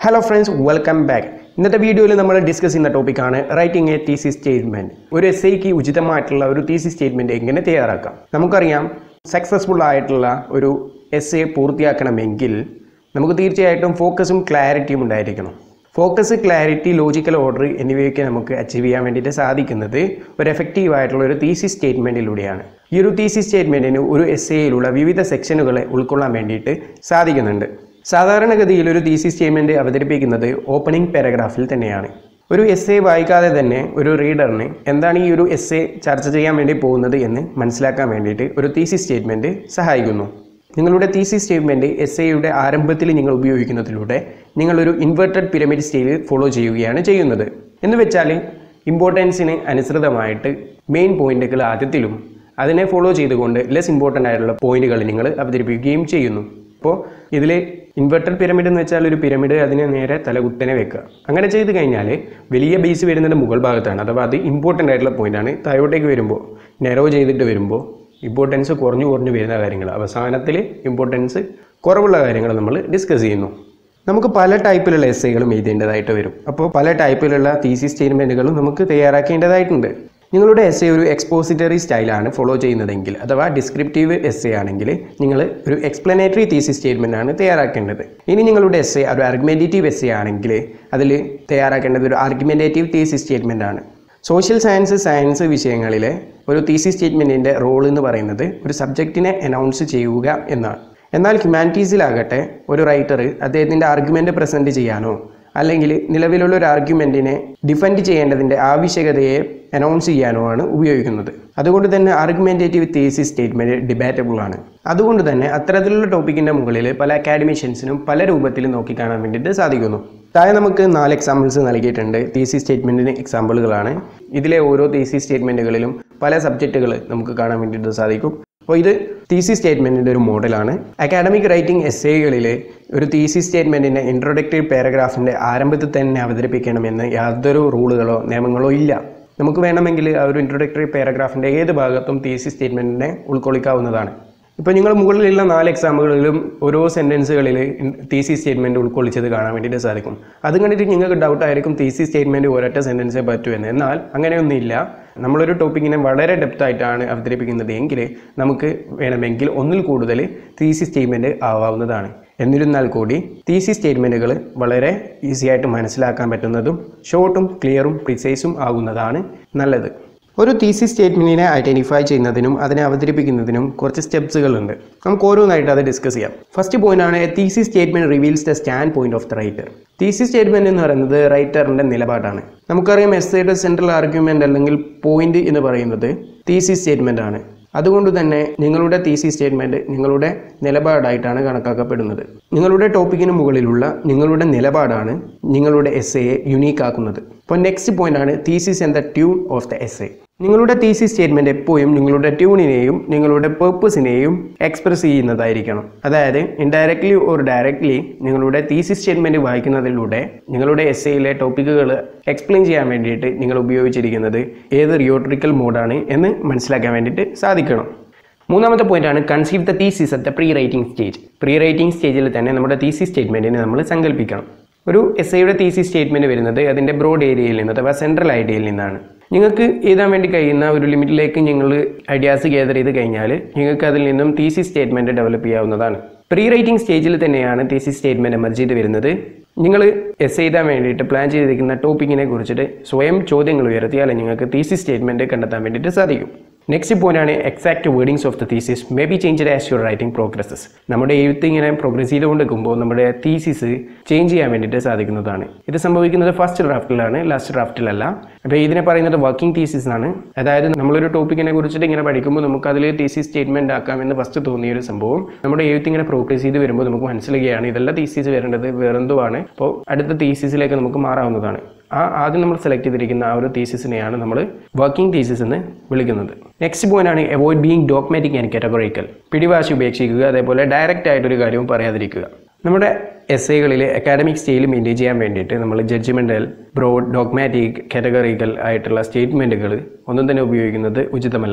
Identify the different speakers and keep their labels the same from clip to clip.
Speaker 1: hello friends welcome back ഇന്നത്തെ വീഡിയോയിൽ നമ്മൾ ഡിസ്കസ് ചെയ്യുന്ന ടോപ്പിക്കാണ് റൈറ്റിംഗ് എ തീസി സ്റ്റേറ്റ്മെൻറ്റ് ഒരു എസ് ഐക്ക് ഉചിതമായിട്ടുള്ള ഒരു തീസി സ്റ്റേറ്റ്മെൻറ്റ് എങ്ങനെ തയ്യാറാക്കാം നമുക്കറിയാം സക്സസ്ഫുൾ ആയിട്ടുള്ള ഒരു എസ് എ പൂർത്തിയാക്കണമെങ്കിൽ നമുക്ക് തീർച്ചയായിട്ടും ഫോക്കസും ക്ലാരിറ്റിയും ഉണ്ടായിരിക്കണം ഫോക്കസ് ക്ലാരിറ്റി ലോജിക്കൽ ഓർഡർ എന്നിവയൊക്കെ നമുക്ക് അച്ചീവ് ചെയ്യാൻ വേണ്ടിയിട്ട് സാധിക്കുന്നത് ഒരു എഫക്റ്റീവ് ആയിട്ടുള്ള ഒരു തീസി സ്റ്റേറ്റ്മെൻറ്റിലൂടെയാണ് ഈ ഒരു തീസി സ്റ്റേറ്റ്മെൻറ്റിന് ഒരു എസ് എയിലുള്ള വിവിധ സെക്ഷനുകളെ ഉൾക്കൊള്ളാൻ വേണ്ടിയിട്ട് സാധിക്കുന്നുണ്ട് സാധാരണഗതിയിൽ ഒരു തീസി സ്റ്റേറ്റ്മെൻറ്റ് അവതരിപ്പിക്കുന്നത് ഓപ്പണിംഗ് പാരഗ്രാഫിൽ തന്നെയാണ് ഒരു എസ് എ വായിക്കാതെ തന്നെ ഒരു റീഡറിന് എന്താണ് ഈ ഒരു എസ് എ ചർച്ച ചെയ്യാൻ വേണ്ടി പോകുന്നത് എന്ന് മനസ്സിലാക്കാൻ വേണ്ടിയിട്ട് ഒരു തീസി സ്റ്റേറ്റ്മെൻറ്റ് സഹായിക്കുന്നു നിങ്ങളുടെ തീസി സ്റ്റേറ്റ്മെൻറ്റ് എസ് എയുടെ ആരംഭത്തിൽ നിങ്ങൾ ഉപയോഗിക്കുന്നതിലൂടെ നിങ്ങളൊരു ഇൻവെർട്ടഡ് പിരമിഡ് സ്റ്റൈൽ ഫോളോ ചെയ്യുകയാണ് ചെയ്യുന്നത് എന്ന് വെച്ചാൽ ഇമ്പോർട്ടൻസിന് അനുസൃതമായിട്ട് മെയിൻ പോയിന്റുകൾ ആദ്യത്തിലും അതിനെ ഫോളോ ചെയ്തുകൊണ്ട് ലെസ് ഇമ്പോർട്ടൻ്റ് ആയിട്ടുള്ള പോയിന്റുകൾ നിങ്ങൾ അവതരിപ്പിക്കുകയും ചെയ്യുന്നു അപ്പോൾ ഇതിൽ ഇൻവെർട്ടഡ് പിരമിഡ് എന്ന് വെച്ചാൽ ഒരു പിരമിഡ് അതിനെ നേരെ തലകുത്തനെ വെക്കുക അങ്ങനെ ചെയ്ത് കഴിഞ്ഞാൽ വലിയ ബേസ് വരുന്നത് മുകൾ ഭാഗത്താണ് അഥവാ അത് ഇമ്പോർട്ടൻ്റ് ആയിട്ടുള്ള പോയിന്റാണ് താഴോട്ടേക്ക് വരുമ്പോൾ നെറോ ചെയ്തിട്ട് വരുമ്പോൾ ഇമ്പോർട്ടൻസ് കുറഞ്ഞു കുറഞ്ഞു വരുന്ന കാര്യങ്ങൾ അവസാനത്തിൽ ഇമ്പോർട്ടൻസ് കുറവുള്ള കാര്യങ്ങൾ നമ്മൾ ഡിസ്കസ് ചെയ്യുന്നു നമുക്ക് പല ടൈപ്പിലുള്ള എസ്സൈകളും എഴുതേണ്ടതായിട്ട് വരും അപ്പോൾ പല ടൈപ്പിലുള്ള തീസി സ്റ്റേറ്റ്മെൻറ്റുകളും നമുക്ക് തയ്യാറാക്കേണ്ടതായിട്ടുണ്ട് നിങ്ങളുടെ എസ് ഒരു എക്സ്പോസിറ്ററി സ്റ്റൈലാണ് ഫോളോ ചെയ്യുന്നതെങ്കിൽ അഥവാ ഡിസ്ക്രിപ്റ്റീവ് എസ് ആണെങ്കിൽ നിങ്ങൾ ഒരു എക്സ്പ്ലനേറ്ററി തീസി സ്റ്റേറ്റ്മെൻ്റ് ആണ് തയ്യാറാക്കേണ്ടത് ഇനി നിങ്ങളുടെ എസ് ഒരു ആർഗ്യുമെൻറ്റേറ്റീവ് എസ് ആണെങ്കിൽ അതിൽ തയ്യാറാക്കേണ്ടത് ഒരു ആർഗ്യുമെൻറ്റേറ്റീവ് തീസി സ്റ്റേറ്റ്മെൻ്റ് ആണ് സോഷ്യൽ സയൻസ് സയൻസ് വിഷയങ്ങളിലെ ഒരു തീസി സ്റ്റേറ്റ്മെൻറ്റിൻ്റെ റോൾ എന്ന് പറയുന്നത് ഒരു സബ്ജക്റ്റിനെ അനൗൺസ് ചെയ്യുക എന്നാണ് എന്നാൽ ഹ്യൂമാനിറ്റീസിലാകട്ടെ ഒരു റൈറ്റർ അദ്ദേഹത്തിൻ്റെ ആർഗ്യുമെൻ്റ് പ്രസൻറ്റ് ചെയ്യാനോ അല്ലെങ്കിൽ നിലവിലുള്ള ഒരു ആർഗ്യുമെൻറ്റിനെ ഡിഫെൻഡ് ചെയ്യേണ്ടതിൻ്റെ ആവശ്യകതയെ അനൗൺസ് ചെയ്യാനോ ആണ് ഉപയോഗിക്കുന്നത് അതുകൊണ്ട് തന്നെ ആർഗ്യുമെൻറ്റേറ്റീവ് തീസി സ്റ്റേറ്റ്മെൻറ്റ് ഡിബേറ്റബിൾ ആണ് അതുകൊണ്ട് തന്നെ അത്തരത്തിലുള്ള ടോപ്പിക്കിൻ്റെ മുകളിൽ പല അക്കാഡമിഷ്യൻസിനും പല രൂപത്തിൽ നോക്കിക്കാണാൻ വേണ്ടിയിട്ട് സാധിക്കുന്നു താഴെ നമുക്ക് നാല് എക്സാമ്പിൾസ് നൽകിയിട്ടുണ്ട് തീസി സ്റ്റേറ്റ്മെൻറ്റിന് എക്സാമ്പിളുകളാണ് ഇതിലെ ഓരോ തീസി സ്റ്റേറ്റ്മെൻറ്റുകളിലും പല സബ്ജക്റ്റുകൾ നമുക്ക് കാണാൻ വേണ്ടിയിട്ട് സാധിക്കും അപ്പോൾ ഇത് തീസി സ്റ്റേറ്റ്മെൻറ്റിൻ്റെ ഒരു മോഡലാണ് അക്കാഡമിക് റൈറ്റിംഗ് എസ് എകളിൽ ഒരു തീസി സ്റ്റേറ്റ്മെൻറ്റിൻ്റെ ഇൻട്രൊഡക്റ്റീവ് പാരഗ്രാഫിൻ്റെ ആരംഭത്തിൽ തന്നെ അവതരിപ്പിക്കണമെന്ന് യാതൊരു റൂളുകളോ നിയമങ്ങളോ ഇല്ല നമുക്ക് വേണമെങ്കിൽ ആ ഒരു ഇൻട്രൊഡക്ടറി പാരഗ്രാഫിൻ്റെ ഏത് ഭാഗത്തും തീസി സ്റ്റേറ്റ്മെൻറ്റിനെ ഉൾക്കൊള്ളിക്കാവുന്നതാണ് ഇപ്പോൾ നിങ്ങൾ മുകളിലുള്ള നാല് എക്സാമ്പിളുകളിലും ഓരോ സെൻറ്റൻസുകളിൽ തീസി സ്റ്റേറ്റ്മെൻറ്റ് ഉൾക്കൊള്ളിച്ചത് കാണാൻ വേണ്ടിയിട്ട് സാധിക്കും അത് കണ്ടിട്ട് നിങ്ങൾക്ക് ഡൗട്ട് ആയിരിക്കും തീസി സ്റ്റേറ്റ്മെൻറ്റ് ഒരൊറ്റ സെൻറ്റൻസേ പറ്റൂ എന്ന് എന്നാൽ അങ്ങനെയൊന്നുമില്ല നമ്മളൊരു ടോപ്പിക്കിനെ വളരെ ഡെപ്ത് ആയിട്ടാണ് അവതരിപ്പിക്കുന്നത് എങ്കിൽ നമുക്ക് വേണമെങ്കിൽ ഒന്നിൽ കൂടുതൽ തീസി സ്റ്റേറ്റ്മെൻറ്റ് ആവാവുന്നതാണ് എന്നിരുന്നാൽ കൂടി തീസി സ്റ്റേറ്റ്മെൻറ്റുകൾ വളരെ ഈസി ആയിട്ട് മനസ്സിലാക്കാൻ പറ്റുന്നതും ഷോർട്ടും ക്ലിയറും പ്രിസൈസും ആകുന്നതാണ് നല്ലത് ഒരു തീസി സ്റ്റേറ്റ്മെൻറ്റിനെ ഐഡൻറ്റിഫൈ ചെയ്യുന്നതിനും അതിനെ അവതരിപ്പിക്കുന്നതിനും കുറച്ച് സ്റ്റെപ്സുകളുണ്ട് നമുക്ക് ഓരോന്നായിട്ട് അത് ഡിസ്കസ് ചെയ്യാം ഫസ്റ്റ് പോയിന്റ് ആണ് thesis statement reveals the stand point of the writer thesis statement എന്ന് പറയുന്നത് റൈറ്ററിൻ്റെ നിലപാടാണ് നമുക്കറിയാം എസ് ഐയുടെ സെൻട്രൽ ആർഗ്യുമെൻ്റ് അല്ലെങ്കിൽ പോയിന്റ് എന്ന് പറയുന്നത് തീസി സ്റ്റേറ്റ്മെൻ്റ് ആണ് അതുകൊണ്ട് തന്നെ നിങ്ങളുടെ തീസി സ്റ്റേറ്റ്മെൻറ്റ് നിങ്ങളുടെ നിലപാടായിട്ടാണ് കണക്കാക്കപ്പെടുന്നത് നിങ്ങളുടെ ടോപ്പിക്കിന് മുകളിലുള്ള നിങ്ങളുടെ നിലപാടാണ് നിങ്ങളുടെ എസ് എയെ യുണീക്ക് ആക്കുന്നത് അപ്പോൾ നെക്സ്റ്റ് പോയിന്റ് ആണ് thesis and the tune of the essay നിങ്ങളുടെ തീസി സ്റ്റേറ്റ്മെൻറ്റ് എപ്പോഴും നിങ്ങളുടെ ട്യൂണിനെയും നിങ്ങളുടെ പേർപ്പസിനെയും എക്സ്പ്രസ് ചെയ്യുന്നതായിരിക്കണം അതായത് ഇൻഡയറക്ട്ലി ഓർ ഡയറക്ട്ലി നിങ്ങളുടെ തീസി സ്റ്റേറ്റ്മെൻറ്റ് വായിക്കുന്നതിലൂടെ നിങ്ങളുടെ എസ് എയിലെ ടോപ്പിക്കുകൾ എക്സ്പ്ലെയിൻ ചെയ്യാൻ വേണ്ടിയിട്ട് നിങ്ങൾ ഉപയോഗിച്ചിരിക്കുന്നത് ഏത് റിയോട്രിക്കൽ മോഡാണ് എന്ന് മനസ്സിലാക്കാൻ വേണ്ടിയിട്ട് സാധിക്കണം മൂന്നാമത്തെ പോയിന്റാണ് conceive the thesis at the pre writing stage pre writing സ്റ്റേജിൽ തന്നെ നമ്മുടെ തീസി സ്റ്റേറ്റ്മെൻറ്റിനെ നമ്മൾ സങ്കല്പിക്കണം ഒരു എസ് ഐയുടെ തീസി സ്റ്റേറ്റ്മെൻറ്റ് വരുന്നത് അതിൻ്റെ ബ്രോഡ് ഏരിയയിൽ നിന്ന് അഥവാ സെൻട്രൽ ഐഡിയയിൽ നിന്നാണ് നിങ്ങൾക്ക് എഴുതാൻ വേണ്ടി കഴിയുന്ന ഒരു ലിമിറ്റിലേക്ക് നിങ്ങൾ ഐഡിയാസ് ഗ്യാദർ ചെയ്ത് കഴിഞ്ഞാൽ നിങ്ങൾക്ക് അതിൽ നിന്നും തീസി സ്റ്റേറ്റ്മെൻറ്റ് ഡെവലപ്പ് ചെയ്യാവുന്നതാണ് പ്രീ റൈറ്റിംഗ് സ്റ്റേജിൽ തന്നെയാണ് തീസി സ്റ്റേറ്റ്മെൻറ്റ് എമർജ് ചെയ്ത് വരുന്നത് നിങ്ങൾ എസ് എഴുതാൻ വേണ്ടിയിട്ട് പ്ലാൻ ചെയ്തിരിക്കുന്ന ടോപ്പിക്കിനെ കുറിച്ചിട്ട് സ്വയം ചോദ്യങ്ങൾ ഉയർത്തിയാൽ നിങ്ങൾക്ക് തീസി സ്റ്റേറ്റ്മെൻറ്റ് കണ്ടെത്താൻ വേണ്ടിയിട്ട് സാധിക്കും നെക്സ്റ്റ് പോയിന്റ് ആണ് exact wordings of the thesis may be change as your writing progresses നമ്മുടെ എഴുത്ത് ഇങ്ങനെ പ്രോഗ്രസ് ചെയ്തുകൊണ്ട് നിൽക്കുമ്പോൾ നമ്മുടെ തീസിസ് ചേഞ്ച് ചെയ്യാൻ വേണ്ടിയിട്ട് സാധിക്കുന്നതാണ് ഇത് സംഭവിക്കുന്നത് ഫസ്റ്റ് ഡ്രാഫ്റ്റിലാണ് ലാസ്റ്റ് ഡ്രാഫ്റ്റിലല്ല അപ്പോൾ ഇതിനെ പറയുന്നത് വർക്കിംഗ് തീസിസ് ആണ് അതായത് നമ്മളൊരു ടോപ്പിക്കിനെ കുറിച്ചിട്ട് ഇങ്ങനെ പഠിക്കുമ്പോൾ നമുക്ക് അതിൽ തീസി സ്റ്റേറ്റ്മെൻറ്റ് ആക്കാമെന്ന് ഫസ്റ്റ് തോന്നിയ ഒരു സംഭവം നമ്മുടെ എഴുത്ത് ഇങ്ങനെ പ്രോഗ്രസ് ചെയ്ത് വരുമ്പോൾ നമുക്ക് മനസ്സിലാക്കുകയാണ് ഇതെല്ലാം തീസിസ് വരേണ്ടത് വേറെന്തോ ആണ് അപ്പോൾ അടുത്ത തീസിസിലേക്ക് നമുക്ക് മാറാവുന്നതാണ് ആ ആദ്യം നമ്മൾ സെലക്ട് ചെയ്തിരിക്കുന്ന ആ ഒരു തീസിസിനെയാണ് നമ്മൾ വർക്കിംഗ് തീസിസ് എന്ന് വിളിക്കുന്നത് നെക്സ്റ്റ് പോയിന്റ് ആണ് avoid being dogmatic and categorical പിടിവാശി ഉപേക്ഷിക്കുക അതേപോലെ ഡയറക്റ്റ് ആയിട്ടൊരു കാര്യവും പറയാതിരിക്കുക നമ്മുടെ എസ് ഐകളിൽ അക്കാഡമിക് സ്റ്റൈൽ മെയിൻറ്റെയിൻ ചെയ്യാൻ വേണ്ടിയിട്ട് നമ്മൾ ജഡ്ജ്മെൻ്റൽ ബ്രോഡ് ഡോഗ്മാറ്റിക് കാറ്റഗറിക്കൽ ആയിട്ടുള്ള സ്റ്റേറ്റ്മെൻറ്റുകൾ ഒന്നും തന്നെ ഉപയോഗിക്കുന്നത് ഉചിതമല്ല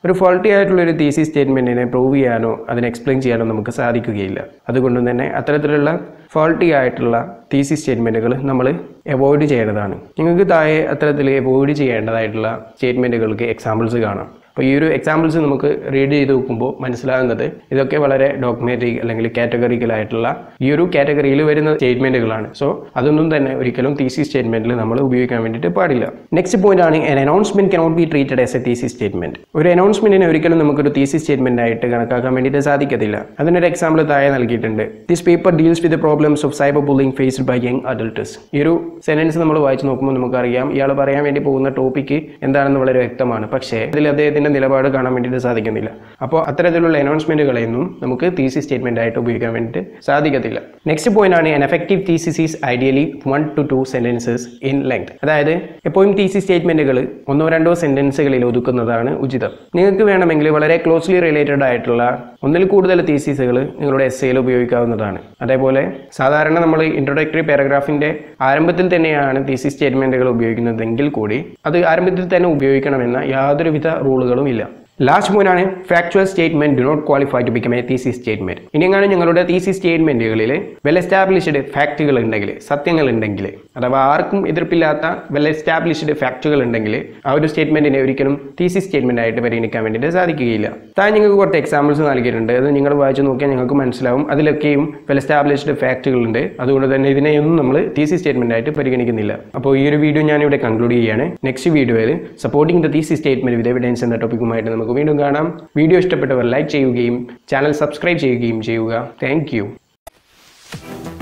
Speaker 1: ഒരു ഫോൾട്ടി ആയിട്ടുള്ള ഒരു തീസി സ്റ്റേറ്റ്മെൻറ്റിനെ പ്രൂവ് ചെയ്യാനോ അതിനെ എക്സ്പ്ലെയിൻ ചെയ്യാനോ നമുക്ക് സാധിക്കുകയില്ല അതുകൊണ്ട് തന്നെ അത്തരത്തിലുള്ള ഫോൾട്ടി ആയിട്ടുള്ള തീസി സ്റ്റേറ്റ്മെൻറ്റുകൾ നമ്മൾ അവോയ്ഡ് ചെയ്യേണ്ടതാണ് നിങ്ങൾക്ക് താഴെ അത്തരത്തിൽ അവോയ്ഡ് ചെയ്യേണ്ടതായിട്ടുള്ള സ്റ്റേറ്റ്മെൻറ്റുകൾക്ക് എക്സാമ്പിൾസ് കാണാം അപ്പോൾ ഈ ഒരു എക്സാമ്പിൾസ് നമുക്ക് റീഡ് ചെയ്ത് നോക്കുമ്പോൾ മനസ്സിലാകുന്നത് ഇതൊക്കെ വളരെ ഡോക്യുമെൻറ്റിക് അല്ലെങ്കിൽ കാറ്റഗറിക്കൽ ആയിട്ടുള്ള ഈ ഒരു കാറ്റഗറിയിൽ വരുന്ന സ്റ്റേറ്റ്മെൻറ്റുകളാണ് സോ അതൊന്നും തന്നെ ഒരിക്കലും തീസി സ്റ്റേറ്റ്മെൻറ്റിൽ നമ്മൾ ഉപയോഗിക്കാൻ വേണ്ടിയിട്ട് പാടില്ല നെക്സ്റ്റ് പോയിന്റ് ആണ് an announcement cannot be treated as a thesis statement ഒരു അനൗൺസ്മെന്റിനെ ഒരിക്കലും നമുക്കൊരു തീസി സ്റ്റേറ്റ്മെന്റ് ആയിട്ട് കണക്കാക്കാൻ വേണ്ടിയിട്ട് സാധിക്കത്തില്ല അതിനൊരു എക്സാമ്പിൾ താഴെ നൽകിയിട്ടുണ്ട് this paper deals with problems of cyber bullying faced by young adults ഈ ഒരു സെന്റൻസ് നമ്മൾ വായിച്ച് നോക്കുമ്പോൾ നമുക്കറിയാം ഇയാൾ പറയാൻ വേണ്ടി പോകുന്ന ടോപ്പിക്ക് എന്താണെന്ന് വളരെ വ്യക്തമാണ് പക്ഷേ ഇതിൽ അദ്ദേഹത്തിന്റെ നിലപാട് കാണാൻ വേണ്ടിയിട്ട് സാധിക്കുന്നില്ല അപ്പോൾ അത്തരത്തിലുള്ള അനൗൺസ്മെന്റുകളെയൊന്നും നമുക്ക് തീസി സ്റ്റേറ്റ്മെന്റ് ആയിട്ട് ഉപയോഗിക്കാൻ വേണ്ടിയിട്ട് സാധിക്കത്തില്ല നെക്സ്റ്റ് പോയിന്റ് ആണ് an effective thesis is ideally one to two sentences in length അതായത് എപ്പോഴും തീസി സ്റ്റേറ്റ്മെന്റുകൾ ഒന്നോ രണ്ടോ സെന്റൻസുകളിൽ ഒതുക്കുന്നതാണ് ഉചിതം നിങ്ങൾക്ക് വേണമെങ്കിൽ വളരെ ക്ലോസ്ലി റിലേറ്റഡ് ആയിട്ടുള്ള ഒന്നിൽ കൂടുതൽ തീസീസുകൾ നിങ്ങളുടെ എസ് എയിൽ ഉപയോഗിക്കാവുന്നതാണ് അതേപോലെ സാധാരണ നമ്മൾ ഇൻട്രൊഡക്ടറി പാരഗ്രാഫിന്റെ ആരംഭത്തിൽ തന്നെയാണ് തീസി സ്റ്റേറ്റ്മെന്റുകൾ ഉപയോഗിക്കുന്നതെങ്കിൽ കൂടി അത് ആരംഭത്തിൽ തന്നെ ഉപയോഗിക്കണമെന്ന യാതൊരുവിധ റൂളുകളും ഇല്ല ലാസ്റ്റ് പോയിന്റാണ് factual statement do not qualify to become a thesis statement ഇനിയെങ്ങാനും ഞങ്ങളുടെ തീസി സ്റ്റേറ്റ്മെന്റുകളിൽ വെൽ എസ്റ്റാബ്ലിഷ്ഡ് ഫാക്റ്റുകൾ ഉണ്ടെങ്കിൽ സത്യങ്ങൾ ഉണ്ടെങ്കിൽ അഥവാ ആർക്കും എതിർപ്പില്ലാത്ത വെൽ എസ്റ്റാബ്ലിഷ്ഡ് ഫാക്റ്റുകൾ ഉണ്ടെങ്കിൽ ആ ഒരു സ്റ്റേറ്റ്മെന്റിനെ ഒരിക്കലും തീസി സ്റ്റേറ്റ്മെന്റ് ആയിട്ട് പരിഗണിക്കാൻ വേണ്ടിയിട്ട് സാധിക്കുകയില്ല താൻ നിങ്ങൾക്ക് കുറച്ച് എക്സാമ്പിൾസ് നൽകിയിട്ടുണ്ട് അത് നിങ്ങൾ വായിച്ച് നോക്കിയാൽ നിങ്ങൾക്ക് മനസ്സിലാവും അതിലൊക്കെയും വെൽ എസ്റ്റാബ്ലിഷ്ഡ് ഫാക്റ്റുകൾ ഉണ്ട് അതുകൊണ്ട് തന്നെ ഇതിനെയൊന്നും നമ്മൾ തീസി സ്റ്റേറ്റ്മെന്റ് ആയിട്ട് പരിഗണിക്കുന്നില്ല അപ്പോൾ ഈ ഒരു വീഡിയോ ഞാൻ ഇവിടെ കൺക്ലൂഡ് ചെയ്യുകയാണ് നെക്സ്റ്റ് വീഡിയോയിൽ supporting the thesis statement with evidence എന്ന ടോപ്പിക്കുമായിട്ട് നമുക്ക് വീണ്ടും കാണാം വീഡിയോ ഇഷ്ടപ്പെട്ടവർ ലൈക്ക് ചെയ്യുകയും ചാനൽ സബ്സ്ക്രൈബ് ചെയ്യുകയും ചെയ്യുക താങ്ക്